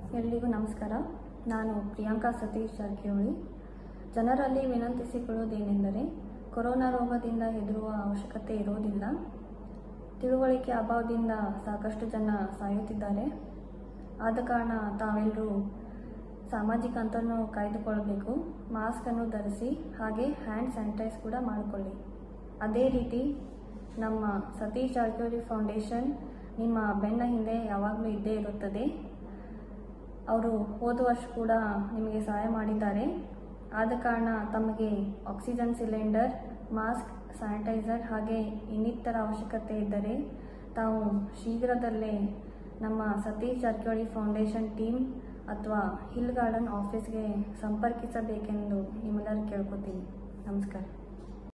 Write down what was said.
ಎಲ್ರಿಗೂ ನಮಸ್ಕಾರ ನಾನು ಪ್ರಿಯಾಂಕಾ ಸತೀಶ್ ಜಾರಕಿಹೊಳಿ ಜನರಲ್ಲಿ ವಿನಂತಿಸಿಕೊಳ್ಳುವುದೇನೆಂದರೆ ಕೊರೋನಾ ರೋಗದಿಂದ ಹೆದರುವ ಅವಶ್ಯಕತೆ ಇರುವುದಿಲ್ಲ ತಿಳುವಳಿಕೆ ಅಭಾವದಿಂದ ಸಾಕಷ್ಟು ಜನ ಸಾಯುತ್ತಿದ್ದಾರೆ ಆದ ಕಾರಣ ತಾವೆಲ್ಲರೂ ಸಾಮಾಜಿಕ ಅಂತರನ್ನು ಕಾಯ್ದುಕೊಳ್ಳಬೇಕು ಮಾಸ್ಕನ್ನು ಧರಿಸಿ ಹಾಗೆ ಹ್ಯಾಂಡ್ ಸ್ಯಾನಿಟೈಸ್ ಕೂಡ ಮಾಡಿಕೊಳ್ಳಿ ಅದೇ ರೀತಿ ನಮ್ಮ ಸತೀಶ್ ಜಾರಕಿಹೊಳಿ ಫೌಂಡೇಶನ್ ನಿಮ್ಮ ಬೆನ್ನ ಹಿಂದೆ ಯಾವಾಗಲೂ ಇದ್ದೇ ಇರುತ್ತದೆ ಅವರು ಹೋದ ವರ್ಷ ಕೂಡ ನಿಮಗೆ ಸಹಾಯ ಮಾಡಿದ್ದಾರೆ ಆದ ಕಾರಣ ತಮಗೆ ಆಕ್ಸಿಜನ್ ಸಿಲಿಂಡರ್ ಮಾಸ್ಕ್ ಸ್ಯಾನಿಟೈಸರ್ ಹಾಗೆ ಇನ್ನಿತರ ಅವಶ್ಯಕತೆ ಇದ್ದರೆ ತಾವು ಶೀಘ್ರದಲ್ಲೇ ನಮ್ಮ ಸತೀಶ್ ಜಾರಕಿಹೊಳಿ ಫೌಂಡೇಶನ್ ಟೀಮ್ ಅಥವಾ ಹಿಲ್ ಗಾರ್ಡನ್ ಆಫೀಸ್ಗೆ ಸಂಪರ್ಕಿಸಬೇಕೆಂದು ನಿಮ್ಮೆಲ್ಲರೂ ಕೇಳ್ಕೊತೀನಿ ನಮಸ್ಕಾರ